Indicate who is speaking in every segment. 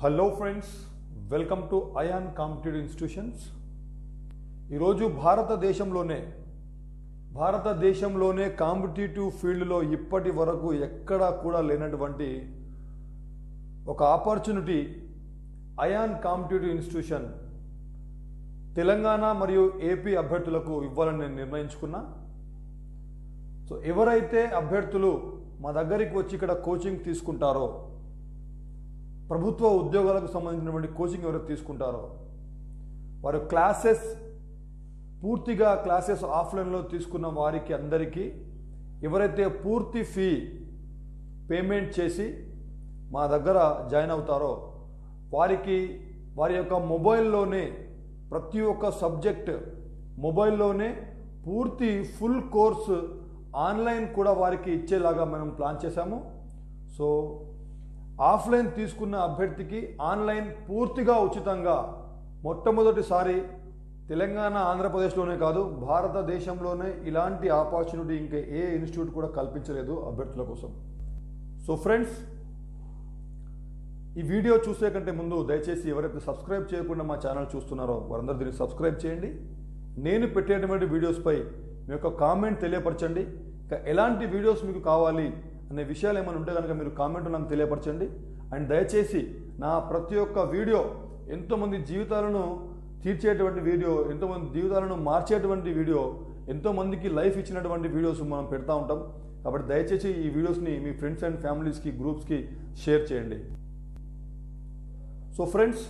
Speaker 1: hello friends welcome to Ayan competitive institutions ఈరోజు భారతదేశంలోనే భారతదేశంలోనే కాంపిటేటివ్ ఫీల్డ్లో ఇప్పటి వరకు ఎక్కడా కూడా లేనటువంటి ఒక opportunity Ayan competitive institution Telangana మరియు ఏపీ అభ్యర్థులకు ఇవ్వాలని నేను నిర్ణయించుకున్నా సో ఎవరైతే అభ్యర్థులు మా దగ్గరికి వచ్చి ఇక్కడ కోచింగ్ తీసుకుంటారో ప్రభుత్వ ఉద్యోగాలకు సంబంధించినటువంటి కోచింగ్ ఎవరైతే తీసుకుంటారో వారు క్లాసెస్ పూర్తిగా క్లాసెస్ ఆఫ్లైన్లో తీసుకున్న వారికి అందరికీ ఎవరైతే పూర్తి ఫీ పేమెంట్ చేసి మా దగ్గర జాయిన్ అవుతారో వారికి వారి యొక్క మొబైల్లోనే ప్రతి ఒక్క సబ్జెక్ట్ మొబైల్లోనే పూర్తి ఫుల్ కోర్సు ఆన్లైన్ కూడా వారికి ఇచ్చేలాగా మనం ప్లాన్ చేశాము సో ఆఫ్లైన్ తీసుకున్న అభ్యర్థికి ఆన్లైన్ పూర్తిగా ఉచితంగా మొట్టమొదటిసారి తెలంగాణ ఆంధ్రప్రదేశ్లోనే కాదు భారతదేశంలోనే ఇలాంటి ఆపర్చునిటీ ఇంకా ఏ ఇన్స్టిట్యూట్ కూడా కల్పించలేదు అభ్యర్థుల కోసం సో ఫ్రెండ్స్ ఈ వీడియో చూసే కంటే ముందు దయచేసి ఎవరైతే సబ్స్క్రైబ్ చేయకుండా మా ఛానల్ చూస్తున్నారో వారందరూ దీన్ని సబ్స్క్రైబ్ చేయండి నేను పెట్టేటువంటి వీడియోస్పై మీ యొక్క కామెంట్ తెలియపరచండి ఇంకా ఎలాంటి వీడియోస్ మీకు కావాలి అనే విషయాలు ఏమైనా ఉంటే కనుక మీరు కామెంట్ నాకు తెలియపరచండి అండ్ దయచేసి నా ప్రతి ఒక్క వీడియో ఎంతోమంది జీవితాలను తీర్చేటువంటి వీడియో ఎంతోమంది జీవితాలను మార్చేటువంటి వీడియో ఎంతోమందికి లైఫ్ ఇచ్చినటువంటి వీడియోస్ మనం పెడతా ఉంటాం కాబట్టి దయచేసి ఈ వీడియోస్ని మీ ఫ్రెండ్స్ అండ్ ఫ్యామిలీస్కి గ్రూప్స్కి షేర్ చేయండి సో ఫ్రెండ్స్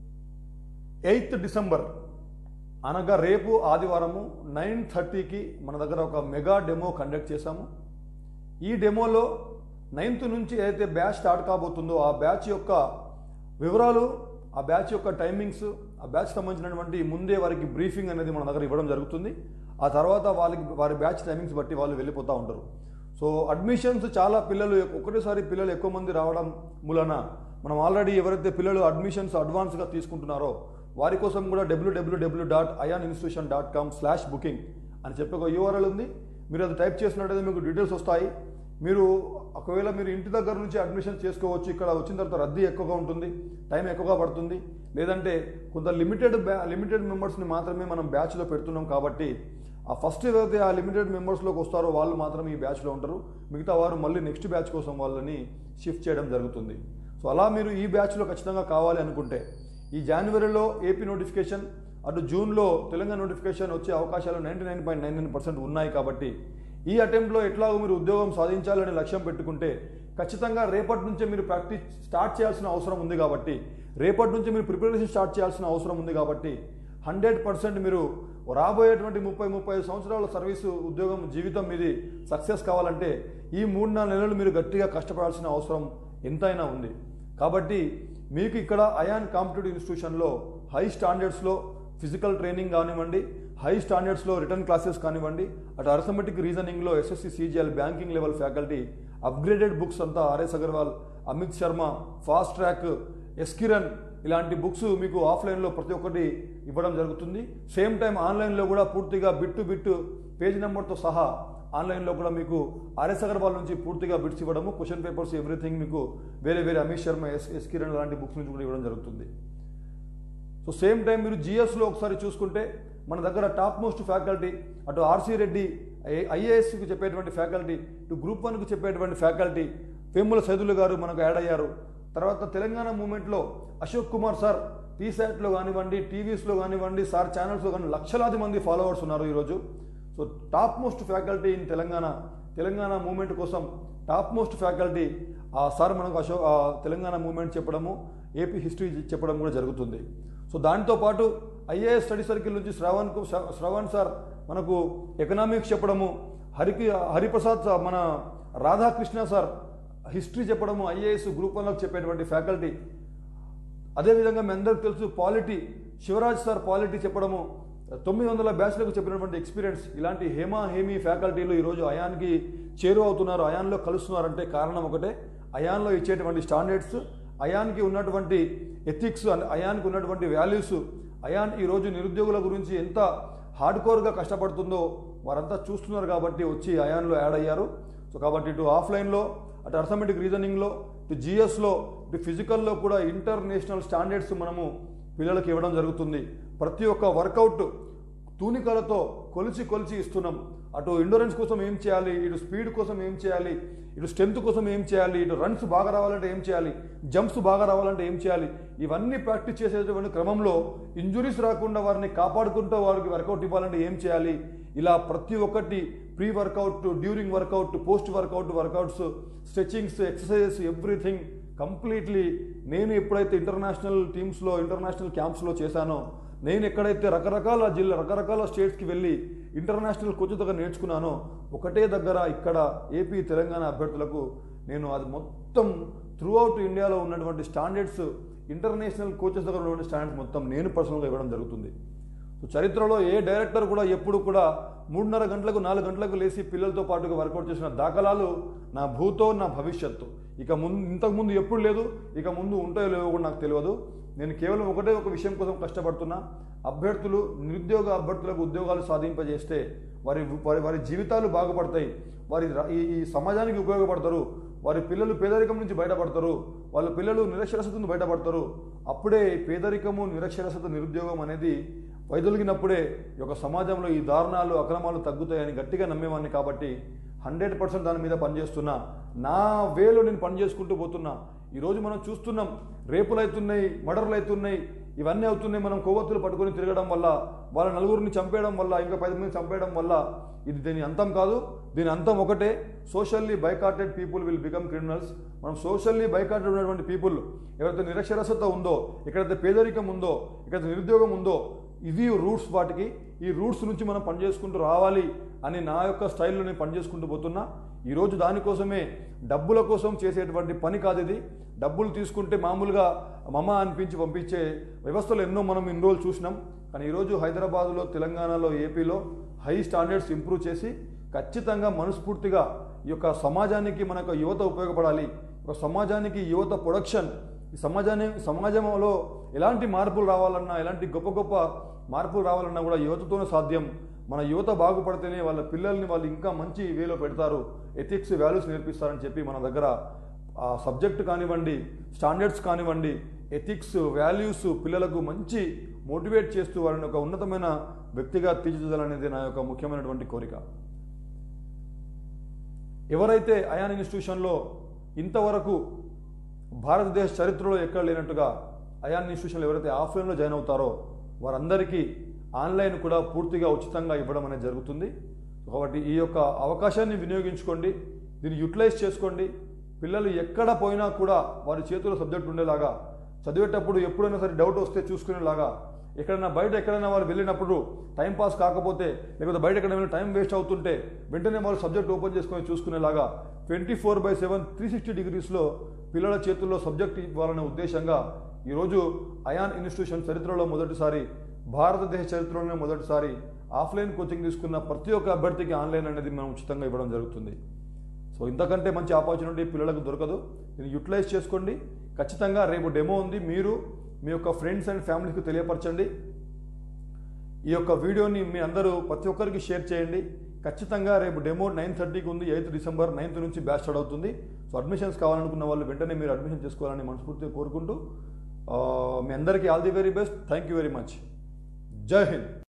Speaker 1: ఎయిత్ డిసెంబర్ అనగా రేపు ఆదివారము నైన్ థర్టీకి మన దగ్గర ఒక మెగా డెమో కండక్ట్ చేశాము ఈ డెమోలో నైన్త్ నుంచి ఏదైతే బ్యాచ్ స్టార్ట్ కాబోతుందో ఆ బ్యాచ్ యొక్క వివరాలు ఆ బ్యాచ్ యొక్క టైమింగ్స్ ఆ బ్యాచ్ సంబంధించినటువంటి ముందే వారికి బ్రీఫింగ్ అనేది మన దగ్గర ఇవ్వడం జరుగుతుంది ఆ తర్వాత వాళ్ళకి వారి బ్యాచ్ టైమింగ్స్ బట్టి వాళ్ళు వెళ్ళిపోతూ ఉంటారు సో అడ్మిషన్స్ చాలా పిల్లలు ఒకటేసారి పిల్లలు ఎక్కువ మంది రావడం మూలన మనం ఆల్రెడీ ఎవరైతే పిల్లలు అడ్మిషన్స్ అడ్వాన్స్గా తీసుకుంటున్నారో వారి కోసం కూడా WWW dot Ayan institution dot com slash booking అని చెప్పి ఒక యూఆర్ఎల్ ఉంది మీరు అది టైప్ చేసినట్టయితే మీకు డీటెయిల్స్ వస్తాయి మీరు ఒకవేళ మీరు ఇంటి దగ్గర నుంచి అడ్మిషన్ చేసుకోవచ్చు ఇక్కడ వచ్చిన తర్వాత రద్దీ ఎక్కువగా ఉంటుంది టైం ఎక్కువగా పడుతుంది లేదంటే కొంత లిమిటెడ్ బ్యా లిమిటెడ్ మెంబర్స్ని మాత్రమే మనం బ్యాచ్లో పెడుతున్నాం కాబట్టి ఆ ఫస్ట్ ఏదైతే ఆ లిమిటెడ్ మెంబర్స్లోకి వస్తారో వాళ్ళు మాత్రమే ఈ బ్యాచ్లో ఉంటారు మిగతా వారు మళ్ళీ నెక్స్ట్ బ్యాచ్ కోసం వాళ్ళని షిఫ్ట్ చేయడం జరుగుతుంది సో అలా మీరు ఈ బ్యాచ్లో ఖచ్చితంగా కావాలి అనుకుంటే ఈ జనవరిలో ఏపీ నోటిఫికేషన్ అటు జూన్లో తెలంగాణ నోటిఫికేషన్ వచ్చే అవకాశాలు ninety nine point nine nine percent ఉన్నాయి కాబట్టి ఈ అటెంప్ట్లో ఎట్లాగో మీరు ఉద్యోగం సాధించాలనే లక్ష్యం పెట్టుకుంటే ఖచ్చితంగా రేపటి నుంచే మీరు ప్రాక్టీస్ స్టార్ట్ చేయాల్సిన అవసరం ఉంది కాబట్టి రేపటి నుంచి మీరు ప్రిపరేషన్ స్టార్ట్ చేయాల్సిన అవసరం ఉంది కాబట్టి హండ్రెడ్ పర్సెంట్ మీరు రాబోయేటువంటి ముప్పై ముప్పై సంవత్సరాల సర్వీసు ఉద్యోగం జీవితం మీది సక్సెస్ కావాలంటే ఈ మూడు నాలుగు నెలలు మీరు గట్టిగా కష్టపడాల్సిన అవసరం ఎంతైనా ఉంది కాబట్టి మీకు ఇక్కడ ion competitive ఇన్స్టిట్యూషన్లో high స్టాండర్డ్స్లో physical training కానివ్వండి హై స్టాండర్డ్స్లో రిటర్న్ క్లాసెస్ కానివ్వండి అటు arithmetic రీజనింగ్లో SSC CGL banking level faculty upgraded books అంతా RS Agarwal Amit Sharma fast track ఎస్కిరన్ ఇలాంటి బుక్స్ మీకు ఆఫ్లైన్లో ప్రతి ఒక్కటి ఇవ్వడం జరుగుతుంది సేమ్ టైం ఆన్లైన్లో కూడా పూర్తిగా బిట్టు బిట్టు పేజ్ నెంబర్తో సహా ఆన్లైన్లో కూడా మీకు ఆర్ఎస్ అగర్వాల్ నుంచి పూర్తిగా బిట్స్ ఇవ్వడము క్వశ్చన్ పేపర్స్ ఎవ్రీథింగ్ మీకు వేరే వేరే అమిత్ శర్మ ఎస్ ఎస్ కిరణ్ లాంటి బుక్స్ నుంచి కూడా ఇవ్వడం జరుగుతుంది సో సేమ్ టైం మీరు జిఎస్లో ఒకసారి చూసుకుంటే మన దగ్గర టాప్ మోస్ట్ ఫ్యాకల్టీ అటు ఆర్సీ రెడ్డి ఐఏఎస్కి చెప్పేటువంటి ఫ్యాకల్టీ ఇటు గ్రూప్ వన్కి చెప్పేటువంటి ఫ్యాకల్టీ వేముల సైదులు గారు మనకు యాడ్ అయ్యారు తర్వాత తెలంగాణ మూమెంట్లో అశోక్ కుమార్ సార్ టీశాట్లో కానివ్వండి టీవీస్లో కానివ్వండి సార్ ఛానల్స్లో కానీ లక్షలాది మంది ఫాలోవర్స్ ఉన్నారు ఈరోజు so top most faculty in Telangana Telangana movement కోసం టాప్ మోస్ట్ ఫ్యాకల్టీ ఆ సార్ మనకు అశో ఆ తెలంగాణ మూమెంట్ చెప్పడము ఏపీ హిస్టరీ చెప్పడం కూడా జరుగుతుంది సో దాంతో పాటు ఐఏఎస్ స్టడీ సర్కిల్ నుంచి శ్రవణ్కు శ్రవణ్ సార్ మనకు ఎకనామిక్స్ చెప్పడము హరికి హరిప్రసాద్ సార్ మన రాధాకృష్ణ సార్ హిస్టరీ చెప్పడము ఐఏఎస్ గ్రూప్ వన్లకు చెప్పేటువంటి ఫ్యాకల్టీ అదేవిధంగా మీ అందరికి తెలుసు పాలిటీ శివరాజ్ సార్ పాలిటీ చెప్పడము తొమ్మిది వందల బ్యాచ్లకు చెప్పినటువంటి ఎక్స్పీరియన్స్ ఇలాంటి హేమా హేమీ ఫ్యాకల్టీలు ఈరోజు అయాన్కి చేరువ అవుతున్నారు అయాన్లో కలుస్తున్నారంటే కారణం ఒకటే అయాన్లో ఇచ్చేటువంటి స్టాండర్డ్స్ అయాన్కి ఉన్నటువంటి ఎథిక్స్ అయాన్కి ఉన్నటువంటి వాల్యూస్ అయాన్ ఈరోజు నిరుద్యోగుల గురించి ఎంత హార్డ్ కోర్గా కష్టపడుతుందో వారంతా చూస్తున్నారు కాబట్టి వచ్చి అయాన్లో యాడ్ అయ్యారు సో కాబట్టి ఇటు ఆఫ్లైన్లో అటు అర్థమెటిక్ రీజనింగ్లో ఇటు జిఎస్లో ఫిజికల్లో కూడా ఇంటర్నేషనల్ స్టాండర్డ్స్ మనము పిల్లలకు ఇవ్వడం జరుగుతుంది ప్రతి ఒక్క వర్కౌట్ తూనికలతో కొలిచి కొలిచి ఇస్తున్నాం అటు ఎండోరెన్స్ కోసం ఏం చేయాలి ఇటు స్పీడ్ కోసం ఏం చేయాలి ఇటు స్ట్రెంత్ కోసం ఏం చేయాలి ఇటు రన్స్ బాగా రావాలంటే ఏం చేయాలి జంప్స్ బాగా రావాలంటే ఏం చేయాలి ఇవన్నీ ప్రాక్టీస్ చేసేటువంటి క్రమంలో ఇంజురీస్ రాకుండా వారిని కాపాడుకుంటూ వారికి వర్కౌట్ ఇవ్వాలంటే ఏం చేయాలి ఇలా ప్రతి ఒక్కటి pre workout during workout post workout workouts stretchings exercises everything completely నేను ఎప్పుడైతే ఇంటర్నేషనల్ టీమ్స్లో ఇంటర్నేషనల్ క్యాంప్స్లో చేశానో నేను ఎక్కడైతే రకరకాల జిల్లా రకరకాల స్టేట్స్కి వెళ్ళి ఇంటర్నేషనల్ కోచ్ దగ్గర నేర్చుకున్నానో ఒకటే దగ్గర ఇక్కడ ఏపీ తెలంగాణ అభ్యర్థులకు నేను అది మొత్తం త్రూ అవుట్ ఇండియాలో ఉన్నటువంటి స్టాండర్డ్స్ ఇంటర్నేషనల్ కోచెస్ దగ్గర ఉన్నటువంటి స్టాండర్డ్స్ మొత్తం నేను పర్సనల్గా ఇవ్వడం జరుగుతుంది సో చరిత్రలో ఏ డైరెక్టర్ కూడా ఎప్పుడు కూడా మూడున్నర గంటలకు నాలుగు గంటలకు లేచి పిల్లలతో పాటుగా వర్కౌట్ చేసిన దాఖలాలు నా భూతో నా భవిష్యత్తు ఇక ముందు ఇంతకుముందు ఎప్పుడు లేదు ఇక ముందు ఉంటాయో లేవో కూడా నాకు తెలియదు నేను కేవలం ఒకటే ఒక విషయం కోసం కష్టపడుతున్నా అభ్యర్థులు నిరుద్యోగ అభ్యర్థులకు ఉద్యోగాలు సాధింపజేస్తే వారి వారి వారి జీవితాలు బాగుపడతాయి వారి రా- ఈ ఈ సమాజానికి ఉపయోగపడతారు వారి పిల్లలు పేదరికం నుంచి బయటపడతారు వాళ్ళ పిల్లలు నిరక్షరసత నుంచి బయటపడతారు అప్పుడే ఈ పేదరికము నిరక్షరసత నిరుద్యోగం అనేది వైదొలిగినప్పుడే ఈ యొక్క సమాజంలో ఈ దారుణాలు అక్రమాలు తగ్గుతాయని గట్టిగా నమ్మేవాడిని కాబట్టి హండ్రెడ్ పర్సెంట్ దాని మీద పనిచేస్తున్నా నా వేలో నేను పని చేసుకుంటూ పోతున్నా ఈరోజు మనం చూస్తున్నాం రేపులు అవుతున్నాయి మర్డర్లు అవుతున్నాయి ఇవన్నీ అవుతున్నాయి మనం కొవ్వొత్తులు పట్టుకొని తిరగడం వల్ల వాళ్ళ నలుగురిని చంపేయడం వల్ల ఇంకా పది మంది చంపేయడం వల్ల ఇది దీని అంతం కాదు దీని అంతం ఒకటే socially boycotted people will become criminals మనం సోషల్లీ బైకాటెడ్ ఉన్నటువంటి పీపుల్ ఎవరైతే నిరక్షరసత ఉందో ఎక్కడైతే పేదరికం ఉందో ఎక్కడైతే నిరుద్యోగం ఉందో ఇవి రూట్స్ వాటికి ఈ రూట్స్ నుంచి మనం పనిచేసుకుంటూ రావాలి అని నా యొక్క స్టైల్లో నేను పనిచేసుకుంటూ పోతున్నా ఈరోజు దానికోసమే డబ్బుల కోసం చేసేటువంటి పని కాదు ఇది డబ్బులు తీసుకుంటే మామూలుగా మమ అనిపించి పంపించే వ్యవస్థలు ఎన్నో మనం ఇన్ని రోజులు చూసినాం కానీ ఈరోజు హైదరాబాదులో తెలంగాణలో ఏపీలో హై స్టాండర్డ్స్ ఇంప్రూవ్ చేసి ఖచ్చితంగా మనస్ఫూర్తిగా ఈ యొక్క సమాజానికి మన యొక్క యువత ఉపయోగపడాలి ఒక సమాజానికి యువత ప్రొడక్షన్ ఈ సమాజాన్ని సమాజంలో ఎలాంటి మార్పులు రావాలన్నా ఎలాంటి గొప్ప గొప్ప మార్పులు రావాలన్నా కూడా యువతతోనే సాధ్యం మన యువత బాగుపడితేనే వాళ్ళ పిల్లల్ని వాళ్ళు ఇంకా మంచి వేలో పెడతారు ఎథిక్స్ వాల్యూస్ నేర్పిస్తారని చెప్పి మన దగ్గర ఆ సబ్జెక్ట్ కానివ్వండి స్టాండర్డ్స్ కానివ్వండి ఎథిక్స్ వాల్యూస్ పిల్లలకు మంచి మోటివేట్ చేస్తూ వారిని ఒక ఉన్నతమైన వ్యక్తిగా తీర్చిదిద్దాలనేది నా యొక్క ముఖ్యమైనటువంటి కోరిక ఎవరైతే అయాన్ ఇన్స్టిట్యూషన్లో ఇంతవరకు భారతదేశ చరిత్రలో ఎక్కడ లేనట్టుగా అయాన్ ఇన్స్టిట్యూషన్లో ఎవరైతే ఆఫ్లైన్లో జాయిన్ అవుతారో వారందరికీ ఆన్లైన్ కూడా పూర్తిగా ఉచితంగా ఇవ్వడం అనేది జరుగుతుంది కాబట్టి ఈ యొక్క అవకాశాన్ని వినియోగించుకోండి దీన్ని యూటిలైజ్ చేసుకోండి పిల్లలు ఎక్కడ పోయినా కూడా వారి చేతిలో సబ్జెక్ట్ ఉండేలాగా చదివేటప్పుడు ఎప్పుడైనా సరే డౌట్ వస్తే చూసుకునేలాగా ఎక్కడైనా బయట ఎక్కడైనా వారు వెళ్ళినప్పుడు టైం పాస్ కాకపోతే లేకపోతే బయట ఎక్కడైనా టైం వేస్ట్ అవుతుంటే వెంటనే వాళ్ళు సబ్జెక్ట్ ఓపెన్ చేసుకొని చూసుకునేలాగా twenty four by seven three sixty డిగ్రీస్లో పిల్లల చేతుల్లో సబ్జెక్ట్ ఇవ్వాలనే ఉద్దేశంగా ఈరోజు అయాన్ ఇన్స్టిట్యూషన్ చరిత్రలో మొదటిసారి భారతదేశ చరిత్రలోనే మొదటిసారి ఆఫ్లైన్ కోచింగ్ తీసుకున్న ప్రతి ఒక్క అభ్యర్థికి ఆన్లైన్ అనేది మనం ఉచితంగా ఇవ్వడం జరుగుతుంది సో ఇంతకంటే మంచి ఆపర్చునిటీ పిల్లలకు దొరకదు దీన్ని యూటిలైజ్ చేసుకోండి ఖచ్చితంగా రేపు డెమో ఉంది మీరు మీ యొక్క ఫ్రెండ్స్ అండ్ ఫ్యామిలీకి తెలియపరచండి ఈ యొక్క వీడియోని మీ అందరూ ప్రతి ఒక్కరికి షేర్ చేయండి ఖచ్చితంగా రేపు డెమో నైన్ థర్టీకి ఉంది ఎయిత్ డిసెంబర్ నైన్త్ నుంచి బ్యాచ్ స్టార్ట్ అవుతుంది సో అడ్మిషన్స్ కావాలనుకున్న వాళ్ళు వెంటనే మీరు అడ్మిషన్ చేసుకోవాలని మనస్ఫూర్తిగా కోరుకుంటూ ఆ, మీ అందరికీ all the very best thank you very much జై హింద్